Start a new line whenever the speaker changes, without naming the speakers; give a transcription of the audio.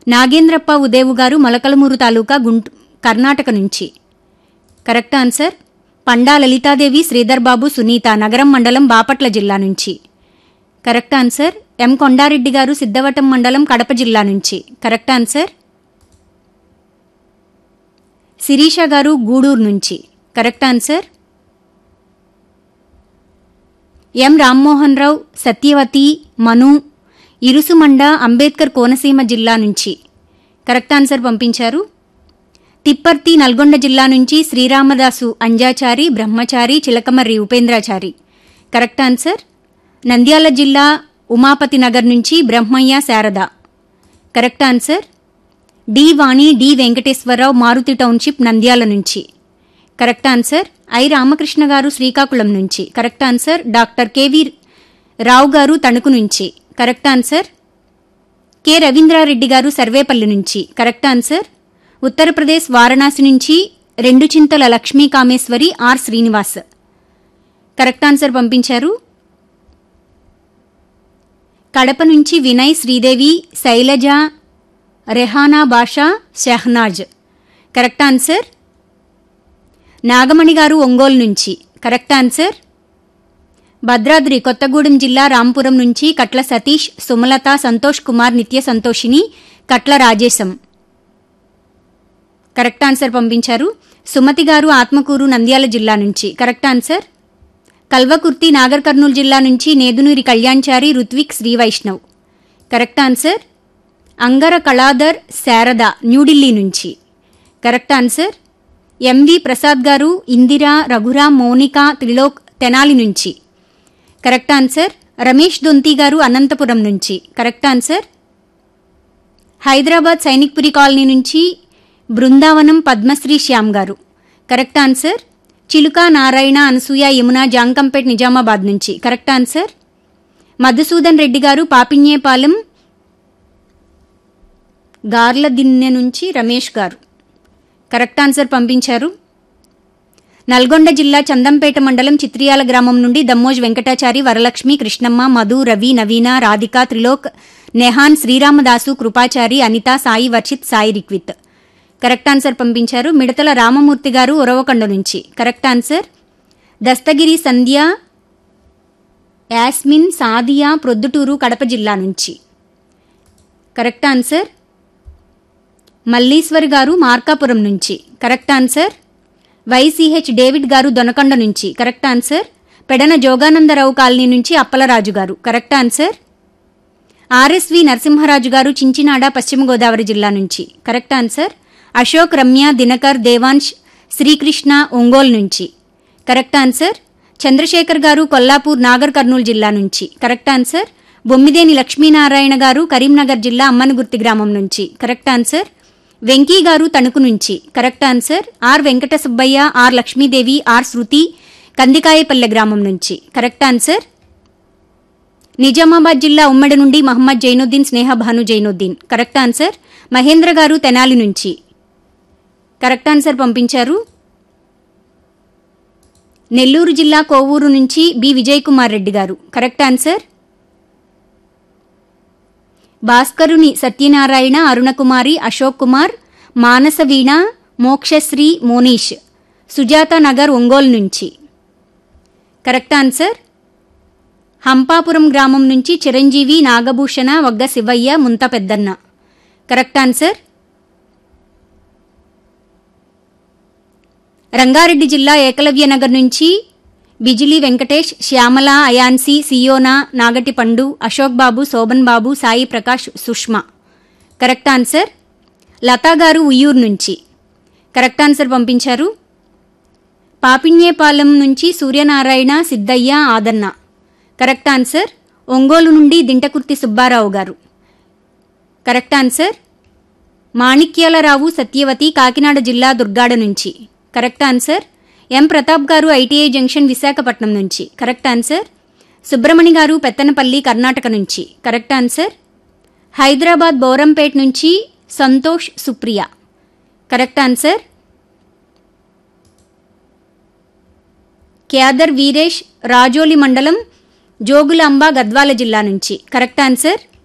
నాగేంద్రప్ప ఉదేవు గారు మొలకలమూరు తాలూకా గుంటూ కర్ణాటక నుంచి కరెక్ట్ ఆన్సర్ పండా లలితాదేవి శ్రీధర్ బాబు సునీత నగరం మండలం బాపట్ల జిల్లా నుంచి కరెక్ట్ ఆన్సర్ ఎం కొండారెడ్డి గారు సిద్ధవటం మండలం కడప జిల్లా నుంచి కరెక్ట్ ఆన్సర్ శిరీష గారు గూడూరు నుంచి correct answer M Rammohan Rao Satyavati Manu Irusumanda Ambedkar Konaseema జిల్లా నుంచి కరెక్ట్ ఆన్సర్ పంపించారు తిప్పర్తి నల్గొండ జిల్లా నుంచి శ్రీరామదాసు అంజాచారి బ్రహ్మచారి చిలకమర్రి ఉపేంద్రాచారి కరెక్ట్ ఆన్సర్ నంద్యాల జిల్లా ఉమాపతి నగర్ నుంచి Brahmayya Sarada correct answer D Vani D Venkateswararao Maruthi township Nandyal నుంచి correct answer I Ramakrishna garu Srikakulam నుంచి correct answer doctor K V Rao garu Tanuku నుంచి కరెక్ట్ ఆన్సర్ కె రవీంద్రారెడ్డి గారు సర్వేపల్లి నుంచి కరెక్ట్ ఆన్సర్ ఉత్తరప్రదేశ్ వారణాసి నుంచి రెండు Chintala Lakshmi Kameswari R Srinivas correct answer పంపించారు కడప నుంచి వినయ్ శ్రీదేవి శైలజ రెహానా బాషా షెహనాజ్ కరెక్ట్ ఆన్సర్ నాగమణి గారు ఒంగోలు నుంచి కరెక్ట్ ఆన్సర్ భద్రాద్రి కొత్తగూడెం జిల్లా రాంపురం నుంచి కట్ల సతీష్ సుమలత సంతోష్ కుమార్ నిత్య సంతోషిని కట్ల రాజేశం కరెక్ట్ ఆన్సర్ పంపించారు సుమతి గారు ఆత్మకూరు నంద్యాల జిల్లా నుంచి correct answer Kalwakurthy Nagarkurnool జిల్లా నుంచి నేదునూరి కళ్యాణ్చారి రుత్విక్ శ్రీవైష్ణవ్ కరెక్ట్ ఆన్సర్ అంగర కళాధర్ శారద న్యూఢిల్లీ నుంచి కరెక్ట్ ఆన్సర్ ఎంవి ప్రసాద్ గారు ఇందిరా రఘురాం మౌనిక త్రిలోక్ తెనాలి నుంచి కరెక్ట్ ఆన్సర్ రమేష్ దొంతి గారు అనంతపురం నుంచి correct answer Hyderabad Sainikpuri colony నుంచి బృందావనం పద్మశ్రీ శ్యామ్ గారు కరెక్ట్ ఆన్సర్ చిలుక నారాయణ అనసూయ యమున జాంకంపేట్ నిజామాబాద్ నుంచి కరెక్ట్ ఆన్సర్ మధుసూదన్ రెడ్డి గారు పాపిన్యేపాలెం గార్ల దిన్నె నుంచి రమేష్ గారు కరెక్ట్ ఆన్సర్ పంపించారు నల్గొండ జిల్లా చందంపేట మండలం చిత్రియాల గ్రామం నుండి దమ్మోజ్ వెంకటాచారి వరలక్ష్మి కృష్ణమ్మ మధు రవి నవీన రాధిక త్రిలోక్ నెహాన్ శ్రీరామదాసు కృపాచారి అనిత సాయి వర్షిత్ సాయి రిక్విత్ కరెక్ట్ ఆన్సర్ పంపించారు మిడతల రామమూర్తి గారు ఉరవకొండ నుంచి కరెక్ట్ ఆన్సర్ దస్తగిరి సంధ్య యాస్మిన్ సాదియా ప్రొద్దుటూరు కడప జిల్లా నుంచి కరెక్ట్ ఆన్సర్ మల్లీశ్వర్ గారు మార్కాపురం నుంచి correct answer YCH David garu Donakonda నుంచి correct answer Pedana Joganandarao colony నుంచి అప్పలరాజు గారు కరెక్ట్ ఆన్సర్ ఆర్ఎస్వి నరసింహరాజు గారు చించినాడ పశ్చిమ గోదావరి జిల్లా నుంచి కరెక్ట్ ఆన్సర్ అశోక్ రమ్య దినకర్ దేవాంశ్ శ్రీకృష్ణ ఒంగోలు నుంచి కరెక్ట్ ఆన్సర్ చంద్రశేఖర్ గారు కొల్లాపూర్ నాగర్ కర్నూలు జిల్లా నుంచి కరెక్ట్ ఆన్సర్ బొమ్మిదేని లక్ష్మీనారాయణ గారు కరీంనగర్ జిల్లా అమ్మనగుర్తి గ్రామం నుంచి కరెక్ట్ ఆన్సర్ వెంకీ గారు తణుకు నుంచి correct answer R Venkata Subbaiah R Lakshmidevi R Shruthi Kandikayapalle గ్రామం నుంచి కరెక్ట్ ఆన్సర్ నిజామాబాద్ జిల్లా ఉమ్మడి నుండి మహమ్మద్ జైనుద్దీన్ స్నేహ భాను జైనుద్దీన్ కరెక్ట్ ఆన్సర్ మహేంద్ర గారు తెనాలి నుంచి కరెక్ట్ ఆన్సర్ పంపించారు నెల్లూరు జిల్లా కోవూరు నుంచి B Vijay Kumar Reddy garu correct answer Bhaskaruni Satyanarayana Arunakumari Ashok Kumar Manasaveena Mokshasri Monish Sujatha Nagar Ongole నుంచి కరెక్ట్ ఆన్సర్ హంపాపురం గ్రామం నుంచి చిరంజీవి నాగభూషణ వగ్గ శివయ్య ముంత పెద్దన్న కరెక్ట్ ఆన్సర్ రంగారెడ్డి జిల్లా ఏకలవ్య నగర్ నుంచి బిజిలీ వెంకటేష్ శ్యామల అయాన్సి సియోనా నాగటి పండు అశోక్ బాబు శోభన్ బాబు సాయి ప్రకాష్ సుష్మా కరెక్ట్ ఆన్సర్ లతా గారు ఉయ్యూరు నుంచి కరెక్ట్ ఆన్సర్ పంపించారు పాపిన్యేపాలెం నుంచి సూర్యనారాయణ సిద్ధయ్య ఆదన్న కరెక్ట్ ఆన్సర్ ఒంగోలు నుండి దింటకుర్తి సుబ్బారావు గారు కరెక్ట్ ఆన్సర్ మాణిక్యాలరావు సత్యవతి కాకినాడ జిల్లా దుర్గాడ నుంచి కరెక్ట్ ఆన్సర్ ఎం ప్రతాప్ గారు ఐటీఐ జంక్షన్ విశాఖపట్నం నుంచి కరెక్ట్ ఆన్సర్ సుబ్రమణి గారు పెత్తనపల్లి కర్ణాటక నుంచి కరెక్ట్ ఆన్సర్ హైదరాబాద్ బోరంపేట్ నుంచి సంతోష్ సుప్రియ కరెక్ట్ ఆన్సర్ క్యాదర్ వీరేష్ రాజోలి మండలం జోగులాంబ గద్వాల జిల్లా నుంచి కరెక్ట్ ఆన్సర్